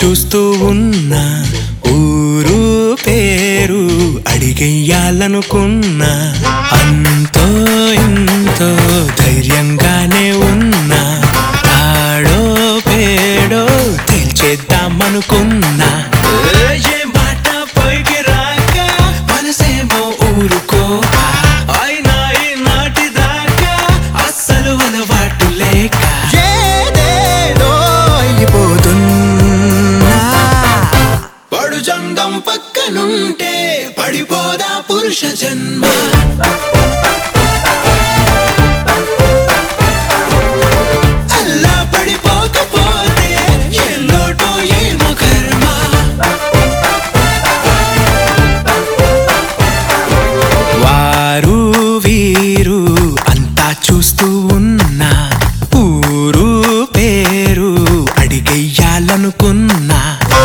చూస్తూ ఉన్నా ఊరు పేరు అడిగెయ్యాలనుకున్నా అంతో ఇంతో ధైర్యంగానే ఉన్నా ఆడో పేడో తేల్చేద్దామనుకున్నా ఏ మాట పైకి రాక మనసేమో ఊరుకో అయినా ఈ నాటి దాకా అస్సలు అలవాటు లేక ఏదేదో అయిపోతున్నా పడు జంగం పక్కనుంటే పడిపోదా పురుష జన్మ అల్లా పడిపోకపోతే ఏ లోటో ఏమో కర్మ వారు వీరు అంతా చూస్తూ ఉన్నా ఊరు పేరు అడిగెయ్యాలనుకున్నా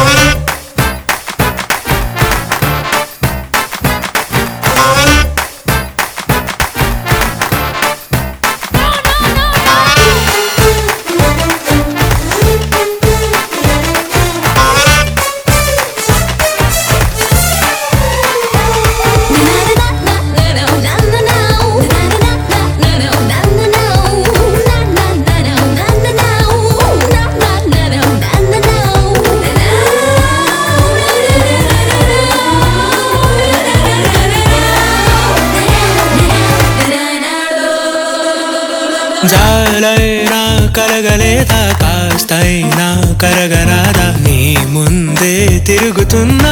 జాలైనా కలగలేదా కాస్తైనా కరగరాదా నీ ముందే తిరుగుతున్నా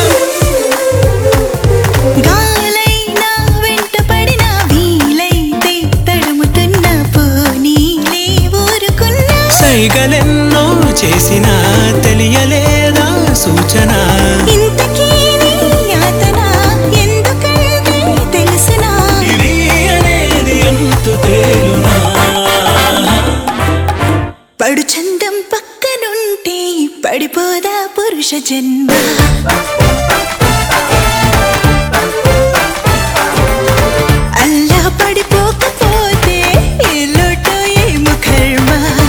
గాలైనా వెంటపడినా వీలైతే తడుముతున్న పోనీలే ఊరుకున్నా సైగలెన్నో చేసినా తెలియలేదా సూచన ఇంతకీ నీ యాతన ఎందుకంటే తెలుసునా ఇది అనేది ఎంత తేలునా పడు చందం పక్కనుంటే పడిపోదా పురుష జన్మ అల్లా పడిపోకపోతే ఏ లోటో ఏమో కర్మ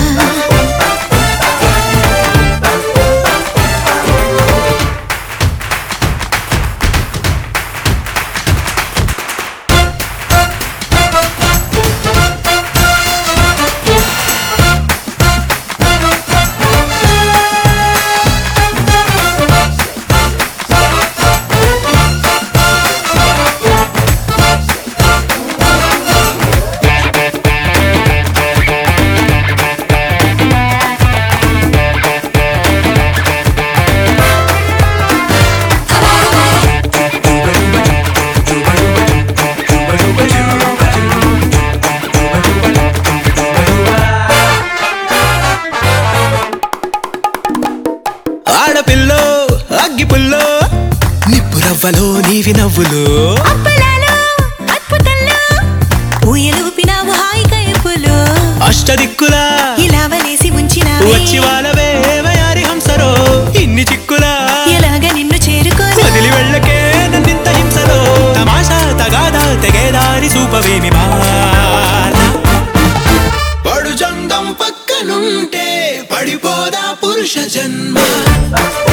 ఆడపిల్లో అగ్గిపుల్లో నిప్పు రవ్వలో నీవి నవ్వులు అప్పలాలో అద్భుతంలో ఊయలూపినావు హాయి కైపులో అష్టదిక్కులా ఇలా వలేసి ఉంచినావే వచ్చి వాళ్ళవే వయారి హంసరో ఇన్ని చిక్కులా ఎలాగ నిన్ను చేరుకోను వదిలి వెళ్ళకే నన్నింత హింసలో తమాషా తగాదా తెగేదారి చూపవేమి పడు జంగం పక్కనుంటే పడిపోదా పురుష జన్మ